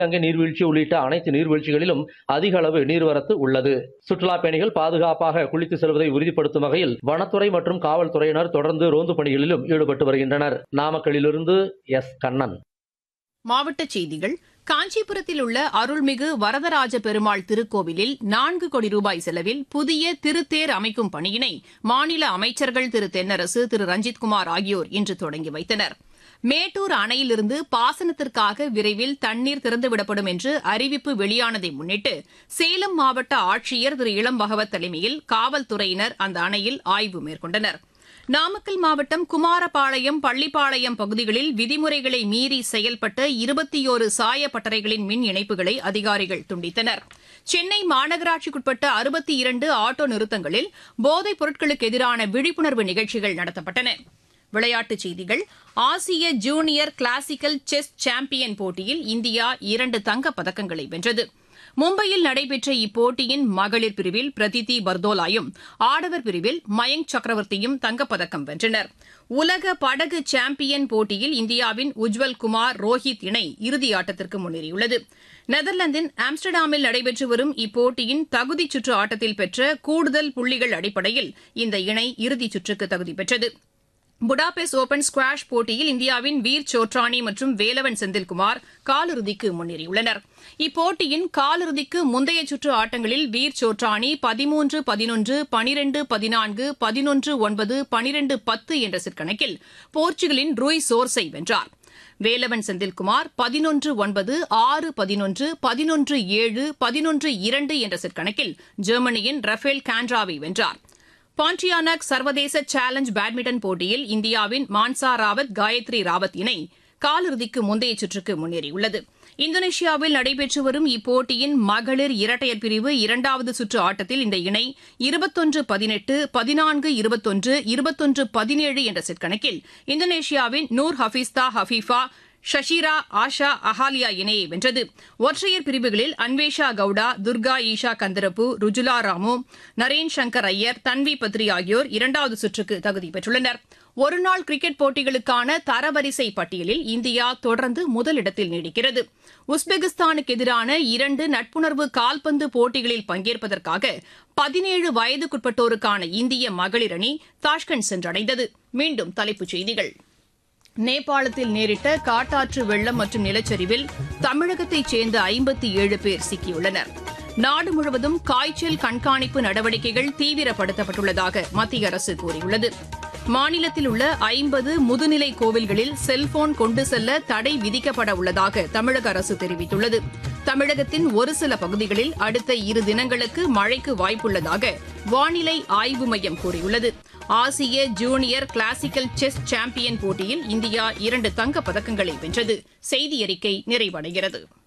கங்கை நீர்வீழ்ச்சி உள்ளிட்ட அனைத்து நீர்வீழ்ச்சிகளிலும் அதிக அளவு நீர்வரத்து உள்ளது சுற்றுலா பயணிகள் பாதுகாப்பாக குளித்து செல்வதை உறுதிப்படுத்தும் வகையில் வனத்துறை மற்றும் காவல்துறையினர் தொடர்ந்து ரோந்து பணிகளிலும் ஈடுபட்டு வருகின்றனர் நாமக்கலிலிருந்து எஸ் கண்ணன் மாவட்டச் செய்திகள் காஞ்சிபுரத்தில் உள்ள அருள்மிகு வரதராஜ பெருமாள் திருக்கோவிலில் நான்கு கோடி ரூபாய் செலவில் புதிய திருத்தேர் அமைக்கும் பணியினை மாநில அமைச்சர்கள் திரு தென்னரசு திரு ரஞ்சித்குமார் ஆகியோர் இன்று தொடங்கி வைத்தனர் மேட்டூர் அணையிலிருந்து பாசனத்திற்காக விரைவில் தண்ணீர் திறந்துவிடப்படும் என்று அறிவிப்பு வெளியானதை முன்னிட்டு சேலம் மாவட்ட ஆட்சியர் திரு இளம் பகவத் தலைமையில் காவல்துறையினர் அந்த அணையில் ஆய்வு மேற்கொண்டனர் நாமக்கல் மாவட்டம் குமாரபாளையம் பள்ளிப்பாளையம் பகுதிகளில் விதிமுறைகளை மீறி செயல்பட்ட இருபத்தியோரு சாய பட்டறைகளின் மின் இணைப்புகளை அதிகாரிகள் துண்டித்தனர் சென்னை மாநகராட்சிக்குட்பட்ட அறுபத்தி இரண்டு ஆட்டோ நிறுத்தங்களில் போதைப் பொருட்களுக்கு எதிரான விழிப்புணர்வு நிகழ்ச்சிகள் நடத்தப்பட்டன விளையாட்டுச் செய்திகள் ஆசிய ஜூனியர் கிளாசிக்கல் செஸ் சாம்பியன் போட்டியில் இந்தியா இரண்டு தங்கப் பதக்கங்களை வென்றது மும்பையில் நடைபெற்ற இப்போட்டியின் மகளிர் பிரிவில் பிரதிதி பர்தோலாயும் ஆடவர் பிரிவில் மயங்க் சக்கரவர்த்தியும் தங்கப்பதக்கம் வென்றனர் உலக படகு சாம்பியன் போட்டியில் இந்தியாவின் உஜ்வல் குமார் ரோஹித் இணை இறுதியாட்டத்திற்கு முன்னேறியுள்ளது நெதர்லாந்தின் ஆம்ஸ்டர்டாமில் நடைபெற்று வரும் இப்போட்டியின் தகுதிச் சுற்று ஆட்டத்தில் பெற்ற கூடுதல் புள்ளிகள் அடிப்படையில் இந்த இணை இறுதிச் சுற்றுக்கு தகுதி பெற்றது புடாபெஸ்ட் ஓபன் ஸ்குவாஷ் போட்டியில் இந்தியாவின் வீர் சோட்ரானி மற்றும் வேலவன் செந்தில்குமார் காலிறுதிக்கு முன்னேறியுள்ளனர் இப்போட்டியின் காலிறுதிக்கு முந்தைய சுற்று ஆட்டங்களில் வீர் சோட்ரானி பதிமூன்று பதினொன்று பனிரெண்டு பதினான்கு பதினொன்று ஒன்பது பனிரெண்டு பத்து என்ற சிற்கணக்கில் போர்ச்சுகலின் ரூய் சோர்ஸை வென்றார் வேலவன் செந்தில்குமார் பதினொன்று ஒன்பது ஆறு பதினொன்று பதினொன்று ஏழு பதினொன்று இரண்டு என்ற சிற்கணக்கில் ஜெர்மனியின் ரஃபேல் கான்ட்ராவை வென்றார் பாண்டியானக் சர்வதேச சேலஞ்ச் பேட்மிண்டன் போட்டியில் இந்தியாவின் மான்சா ராவத் காயத்ரி ராவத் இணை காலிறுதிக்கு முந்தைய சுற்றுக்கு முன்னேறியுள்ளது இந்தோனேஷியாவில் நடைபெற்று வரும் இப்போட்டியின் மகளிர் இரட்டையர் பிரிவு இரண்டாவது சுற்று ஆட்டத்தில் இந்த இணை இருபத்தொன்று பதினெட்டு பதினான்கு இருபத்தொன்று இருபத்தொன்று பதினேழு என்ற செட் கணக்கில் இந்தோனேஷியாவின் நூர் ஹபீஸ்தா ஹபீஃபா ஷஷீரா ஆஷா அஹாலியா இணையை வென்றது ஒற்றையர் பிரிவுகளில் அன்வேஷா கவுடா துர்கா ஈஷா கந்தரப்பு ருஜுலா ராமு நரேன் சங்கர் ஐயர் தன்வி பத்ரி ஆகியோர் இரண்டாவது சுற்றுக்கு தகுதி பெற்றுள்ளனர் ஒருநாள் கிரிக்கெட் போட்டிகளுக்கான தரவரிசை பட்டியலில் இந்தியா தொடர்ந்து முதலிடத்தில் நீடிக்கிறது உஸ்பெகிஸ்தானுக்கு எதிரான இரண்டு நட்புணர்வு கால்பந்து போட்டிகளில் பங்கேற்பதற்காக பதினேழு வயதுக்குட்பட்டோருக்கான இந்திய மகளிர் அணி தாஷ்கண்ட் சென்றடைந்தது மீண்டும் தலைப்புச் செய்திகள் நேபாளத்தில் நேரிட்ட காட்டாற்று வெள்ளம் மற்றும் நிலச்சரிவில் தமிழகத்தைச் சேர்ந்த ஐம்பத்தி ஏழு பேர் சிக்கியுள்ளனர் நாடு முழுவதும் காய்ச்சல் கண்காணிப்பு நடவடிக்கைகள் தீவிரப்படுத்தப்பட்டுள்ளதாக மத்திய அரசு கூறியுள்ளது மாநிலத்தில் உள்ள ஐம்பது முதுநிலை கோவில்களில் செல்போன் கொண்டு செல்ல தடை விதிக்கப்பட உள்ளதாக தமிழக அரசு தெரிவித்துள்ளது தமிழகத்தின் ஒரு சில பகுதிகளில் அடுத்த இரு தினங்களுக்கு மழைக்கு வாய்ப்புள்ளதாக வானிலை ஆய்வு மையம் கூறியுள்ளது ஆசிய ஜூனியர் கிளாசிக்கல் செஸ் சாம்பியன் போட்டியில் இந்தியா இரண்டு தங்கப் பதக்கங்களை வென்றது செய்தி அறிக்கை நிறைவடைகிறது